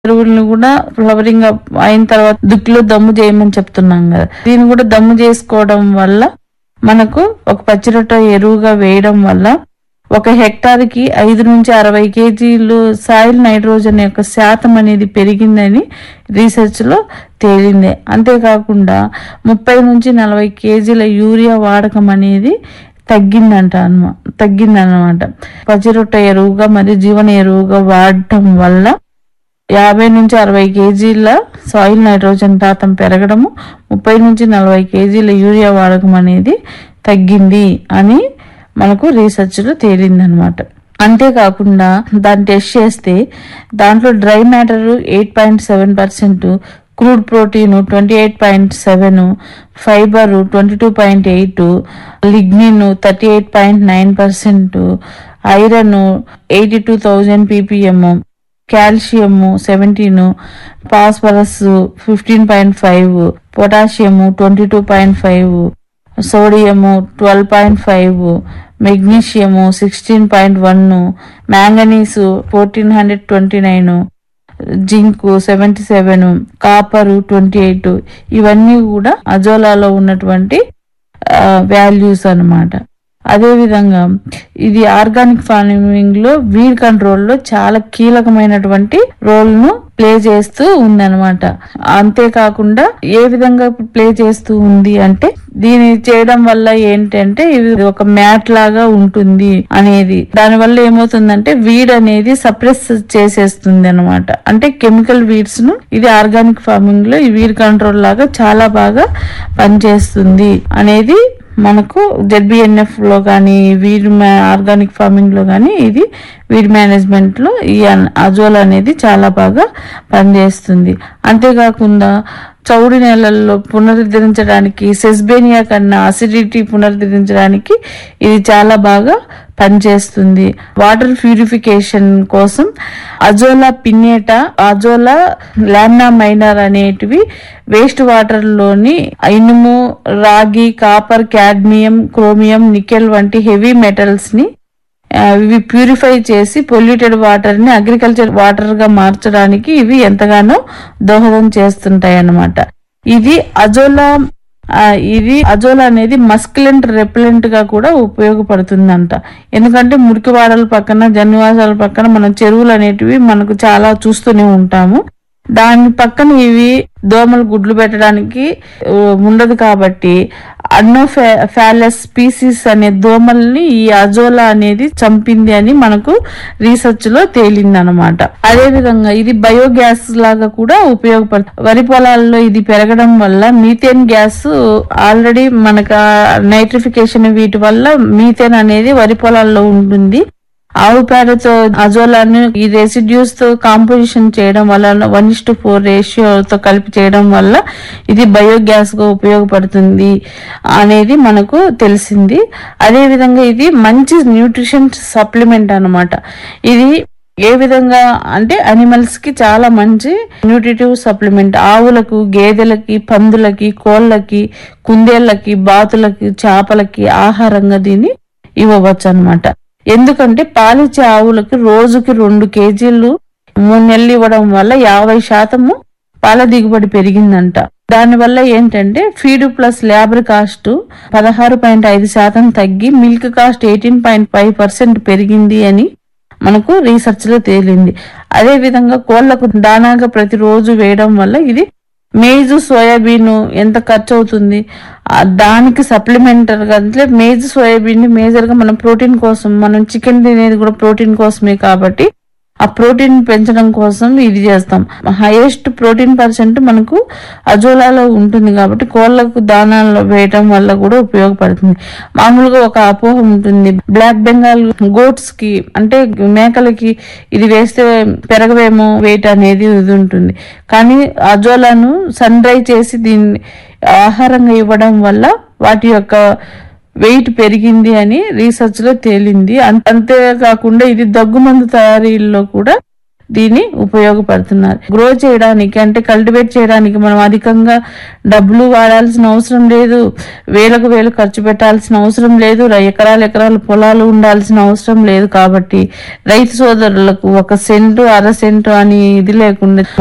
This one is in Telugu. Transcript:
ఎరువులను కూడా ఫ్లవరింగ్ అప్ అయిన తర్వాత దుక్కిలో దమ్ము చేయమని చెప్తున్నాం కదా దీన్ని కూడా దమ్ము చేసుకోవడం వల్ల మనకు ఒక పచ్చిరొట్ట ఎరువుగా వేయడం వల్ల ఒక హెక్టార్ కి ఐదు నుంచి అరవై కేజీలు సాయిల్ నైట్రోజన్ యొక్క శాతం అనేది పెరిగిందని రీసెర్చ్ లో తేలింది అంతేకాకుండా ముప్పై నుంచి నలభై కేజీల యూరియా వాడకం అనేది తగ్గిందంట అన్నమా తగ్గిందన్నమాట పచ్చిరొట్ట ఎరువుగా మరియు జీవన ఎరువుగా వాడటం వల్ల యాభై నుంచి అరవై కేజీల సాయిల్ నైట్రోజన్ శాతం పెరగడము ముప్పై నుంచి నలభై కేజీల యూరియా వాడకం అనేది తగ్గింది అని మనకు రీసెర్చ్లో తేలిందనమాట అంతేకాకుండా దాన్ని టెస్ట్ చేస్తే దాంట్లో dry matter eight point seven percent crude protein twenty eight point seven fiber twenty two point eight lignin thirty eight point nine percent iron eighty two thousand PPM calcium seventeen phosphorus fifteen point five potassium twenty two point five sodium twelve point five magnesium sixteen point one manganese fourteen hundred twenty nine zinc seventy seven copper twenty eight ఇవన్నీ కూడా అజోలాలో ఉన్నటువంటి వాల్యూస్ అన్నమాట అదే విధంగా ఇది ఆర్గానిక్ ఫార్మింగ్ లో వీడ్ కంట్రోల్ లో చాలా కీలకమైనటువంటి రోల్ ను ప్లే చేస్తూ ఉందన్నమాట అంతేకాకుండా ఏ విధంగా ప్లే చేస్తూ ఉంది అంటే దీని చేయడం వల్ల ఏంటంటే ఇది ఒక మ్యాట్ లాగా ఉంటుంది అనేది దాని వల్ల ఏమవుతుందంటే వీడ్ అనేది సప్రెస్ చేసేస్తుంది అనమాట అంటే కెమికల్ వీడ్స్ ను ఇది ఆర్గానిక్ ఫార్మింగ్ లో ఈ వీడ్ కంట్రోల్ లాగా చాలా బాగా పనిచేస్తుంది అనేది మనకు జెడ్బిఎన్ఎఫ్ లో కానీ వీడ్ ఆర్గానిక్ ఫార్మింగ్ లో కానీ ఇది వీడ్ మేనేజ్మెంట్ లో ఈ అన్- అజోల్ అనేది చాలా బాగా పనిచేస్తుంది అంతేకాకుండా చౌడు నేలల్లో పునరుద్ధరించడానికి సెస్బేనియా కన్నా అసిడిటీ పునరుద్ధరించడానికి ఇది చాలా బాగా పనిచేస్తుంది వాటర్ ప్యూరిఫికేషన్ కోసం Azolla pinnata Azolla lemna minor అనేటివి వేస్ట్ వాటర్ లోని ఇనుము రాగి కాపర్ క్యాడ్మియం క్రోమియం నికెల్ వంటి హెవీ మెటల్స్ ని ఆ, ఇవి ప్యూరిఫై చేసి పొల్యూటెడ్ వాటర్ ని అగ్రికల్చర్ వాటర్ గా మార్చడానికి ఇవి ఎంతగానో దోహదం చేస్తుంటాయి అన్నమాట ఇది అజోలా ఆ, ఇది అజోలా అనేది మస్కులెంట్ రెప్లెంట్ గా కూడా ఉపయోగపడుతుందంట ఎందుకంటే మురికివాడల పక్కన జన్నివాసాల పక్కన మనం చెరువులు అనేటివి మనకు చాలా చూస్తూనే ఉంటాము దాని పక్కన ఇవి దోమలు గుడ్లు పెట్టడానికి ఆ, ఉండదు కాబట్టి అన్నోఫాలస్ స్పీసీస్ అనే దోమల్ని ఈ అజోలా అనేది చంపింది అని మనకు రీసెర్చ్ లో తేలింది అనమాట అదే విధంగా ఇది బయోగ్యాస్ లాగా కూడా ఉపయోగపడుతుంది వరి పొలాల్లో ఇది పెరగడం వల్ల మీథేన్ గ్యాస్ ఆల్రెడీ మనకు నైట్రిఫికేషన్ వీటి వల్ల మీథేన్ అనేది వరి పొలాల్లో ఉంటుంది ఆవు పేడతో అజోలాను ఈ రెసిడ్యూస్ తో కాంపోజిషన్ చేయడం వల్ల వన్ ఇస్ టు ఫోర్ రేషియోతో కలిపి చేయడం వల్ల ఇది బయోగ్యాస్ గా ఉపయోగపడుతుంది అనేది మనకు తెలిసింది అదే విధంగా ఇది మంచి న్యూట్రిషన్ సప్లిమెంట్ అన్నమాట ఇది ఏ విధంగా అంటే అనిమల్స్ కి చాలా మంచి న్యూట్రిటివ్ సప్లిమెంట్ ఆవులకు గేదెలకి పందులకి కోళ్ళకి కుందేళ్ళకి బాతులకి చేపలకి ఆహారంగా దీన్ని ఇవ్వవచ్చు అన్నమాట ఎందుకంటే పాలిచ్చే ఆవులకి రోజుకి రెండు కేజీలు మూడు నెలలు ఇవ్వడం వల్ల యాభై శాతము పాల దిగుబడి పెరిగిందంట దానివల్ల ఏంటంటే ఫీడ్ ప్లస్ లేబర్ కాస్ట్ పదహారు పాయింట్ ఐదు శాతం తగ్గి milk cost eighteen point five percent పెరిగింది అని మనకు రీసెర్చ్ లో తేలింది అదే విధంగా కోళ్లకు దానాగా ప్రతిరోజు వేయడం వల్ల ఇది మేజు సోయాబీన్ ఎంత ఖర్చు అవుతుంది ఆ దానికి సప్లిమెంటరీ గా అంటే మేజు సోయాబీన్ ని మేజర్ గా మనం ప్రోటీన్ కోసం మనం చికెన్ తినేది కూడా ప్రోటీన్ కోసమే కాబట్టి ఆ ప్రోటీన్ పెంచడం కోసం ఇది చేస్తాం హైయెస్ట్ ప్రోటీన్ పర్సెంట్ మనకు అజోలాలో ఉంటుంది కాబట్టి కోళ్ళకు దానాల్లో వేయటం వల్ల కూడా ఉపయోగపడుతుంది మామూలుగా ఒక అపోహ ఉంటుంది బ్లాక్ బెంగాల్ గోట్స్ కి అంటే మేకలకి ఇది వేస్తే పెరగవేమో వెయిట్ అనేది ఇది ఉంటుంది కానీ అజోలాను సన్ డ్రై చేసి దీన్ని ఆహారంగా ఇవ్వడం వల్ల వాటి యొక్క వెయిట్ పెరిగింది అని రీసెర్చ్ లో తేలింది అం- అంతేకాకుండా ఇది దగ్గుమందు తయారీలో కూడా దీన్ని ఉపయోగపడుతున్నారు గ్రో చేయడానికి అంటే కల్టివేట్ చేయడానికి మనం అధికంగా డబ్బులు వాడాల్సిన అవసరం లేదు వేలకు వేలు ఖర్చు పెట్టాల్సిన అవసరం లేదు ర- ఎకరాలు ఎకరాలు పొలాలు ఉండాల్సిన అవసరం లేదు కాబట్టి రైతు సోదరులకు ఒక సెంటు అర సెంటు అని ఇది లేకుండా